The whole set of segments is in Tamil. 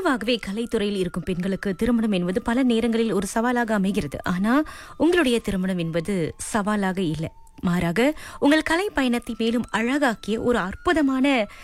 பொதுவாகவே கலைத்துறையில் இருக்கும் பெண்களுக்கு திருமணம் என்பது பல நேரங்களில் ஒரு சவாலாக அமைகிறது ஆனா உங்களுடைய திருமணம் என்பது சவாலாக இல்லை மாறாக உங்கள் கலை பயணத்தை மேலும் அழகாக்கிய ஒரு அற்புதமான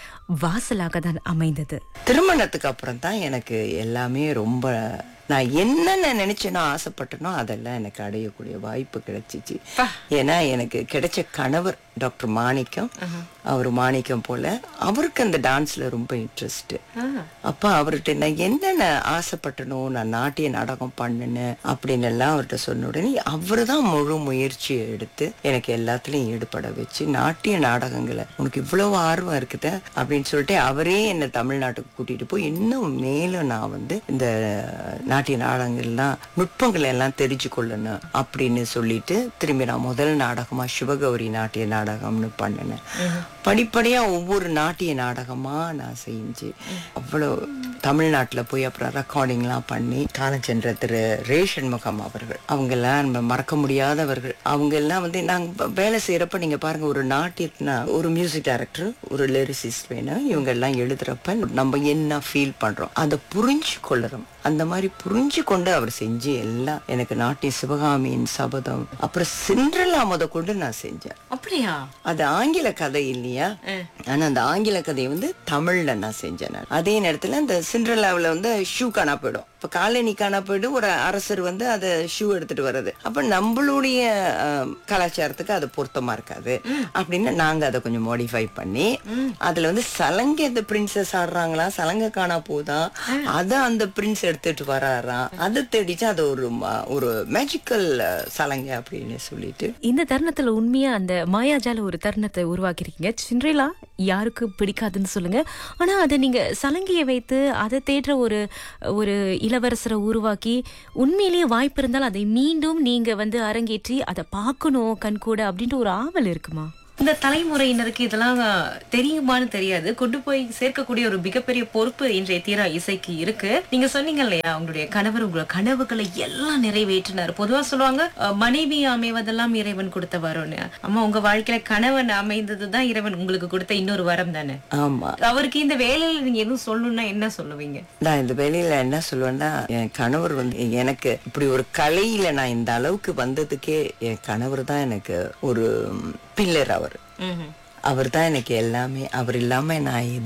வாசலாக தான் அமைந்தது திருமணத்துக்கு அப்புறம் தான் எனக்கு எல்லாமே ரொம்ப நான் என்னென்ன நினைச்சேனோ ஆசைப்பட்டனோ அதெல்லாம் எனக்கு அடையக்கூடிய வாய்ப்பு கிடைச்சிச்சு ஏன்னா எனக்கு கிடைச்ச கணவர் டாக்டர் மாணிக்கம் அவர் மாணிக்கம் போல அவருக்கு அந்த டான்ஸ்ல ரொம்ப இன்ட்ரெஸ்ட் அப்ப அவர்கிட்ட நான் என்னென்ன ஆசைப்பட்டனோ நான் நாட்டிய நாடகம் பண்ணினேன் அப்படின்னு எல்லாம் அவர்கிட்ட சொன்ன உடனே அவரு தான் முழு முயற்சியை எடுத்து எனக்கு எல்லாத்துலயும் ஈடுபட வச்சு நாட்டிய நாடகங்களை உனக்கு இவ்வளவு ஆர்வம் இருக்குத அப்படின்னு சொல்லிட்டு அவரே என்னை தமிழ்நாட்டுக்கு கூட்டிட்டு போய் இன்னும் மேலும் நான் வந்து இந்த நாட்டிய நாடகங்கள்லாம் நுட்பங்களை எல்லாம் தெரிஞ்சு கொள்ளணும் அப்படின்னு சொல்லிட்டு திரும்பி நான் முதல் நாடகமா சிவகௌரி நாட்டிய நாடகம்னு பண்ணினேன் படிப்படியா ஒவ்வொரு நாட்டிய நாடகமா நான் செஞ்சு அவ்வளவு தமிழ்நாட்டுல போய் அப்புறம் ரெக்கார்டிங்லாம் பண்ணி காலம் சென்ற திரு ரேஷன் முகம் அவர்கள் அவங்க எல்லாம் நம்ம மறக்க முடியாதவர்கள் அவங்க எல்லாம் வந்து நாங்க வேலை செய்யறப்ப நீங்க பாருங்க ஒரு நாட்டியத்துனா ஒரு மியூசிக் டைரக்டர் ஒரு லிரிசிஸ்ட் வேணும் இவங்க எல்லாம் எழுதுறப்ப நம்ம என்ன ஃபீல் பண்றோம் அதை புரிஞ்சு கொள்ளுறோம் அந்த மாதிரி புரிஞ்சு கொண்டு அவர் செஞ்சு எல்லாம் எனக்கு நாட்டிய சிவகாமியின் சபதம் அப்புறம் சிண்ட்ரலா முத கொண்டு நான் செஞ்சேன் அப்படியா அது ஆங்கில கதை இல்லையா ஆனா அந்த ஆங்கில கதையை வந்து தமிழ்ல நான் செஞ்சேன் நான். அதே நேரத்துல அந்த சிண்ட்ரலாவில் வந்து ஷூ காணா போயிடும் இப்ப காலனி காணா போயிடும் ஒரு அரசர் வந்து அதை ஷூ எடுத்துட்டு வர்றது அப்ப நம்மளுடைய அஹ், கலாச்சாரத்துக்கு அது பொருத்தமா இருக்காது அப்படின்னு நாங்க அதை கொஞ்சம் மாடிஃபை பண்ணி அதுல வந்து சலங்கை அந்த பிரின்சஸ் ஆடுறாங்களா சலங்கை காணா போதா அத அந்த பிரின்ஸ் எடுத்துட்டு வராராம் அதை தேடிச்சு அது ஒரு ம- ஒரு மேஜிக்கல் சலங்கை அப்படின்னு சொல்லிட்டு இந்த தருணத்துல உண்மையா அந்த மாயாஜால ஒரு தருணத்தை உருவாக்கிருக்கீங்க சிண்ட்ரேலா யாருக்கு பிடிக்காதுன்னு சொல்லுங்க ஆனா அதை நீங்க சலங்கையை வைத்து அதை தேடுற ஒரு ஒரு இளவரசரை உருவாக்கி உண்மையிலேயே வாய்ப்பு இருந்தால் அதை மீண்டும் நீங்க வந்து அரங்கேற்றி அதை பார்க்கணும் கண்கூட அப்படின்ற ஒரு ஆவல் இருக்குமா இந்த தலைமுறையினருக்கு இதெல்லாம் தெரியுமான்னு தெரியாது கொண்டு போய் சேர்க்கக்கூடிய ஒரு மிகப்பெரிய பொறுப்பு இன்றைய தீரா இசைக்கு இருக்கு நீங்க சொன்னீங்க இல்லையா உங்களுடைய கணவர் உங்களோட கனவுகளை எல்லாம் நிறைவேற்றினார் பொதுவா சொல்லுவாங்க அஹ், மனைவி அமைவதெல்லாம் இறைவன் கொடுத்த வரம்னு அம்மா உங்க வாழ்க்கையில கணவன் அமைந்ததுதான் இறைவன் உங்களுக்கு கொடுத்த இன்னொரு வரம் தானே ஆமா அவருக்கு இந்த வேலையில நீங்க எதுவும் சொல்லணும்னா என்ன சொல்லுவீங்க நான் இந்த வேலையில என்ன சொல்லுவேன்னா என் கணவர் வந்து எனக்கு இப்படி ஒரு கலையில நான் இந்த அளவுக்கு வந்ததுக்கே என் கணவர் தான் எனக்கு ஒரு பில்லர் அவர் அவர் தான் எனக்கு எல்லாமே அவர் இல்லாம நான் எது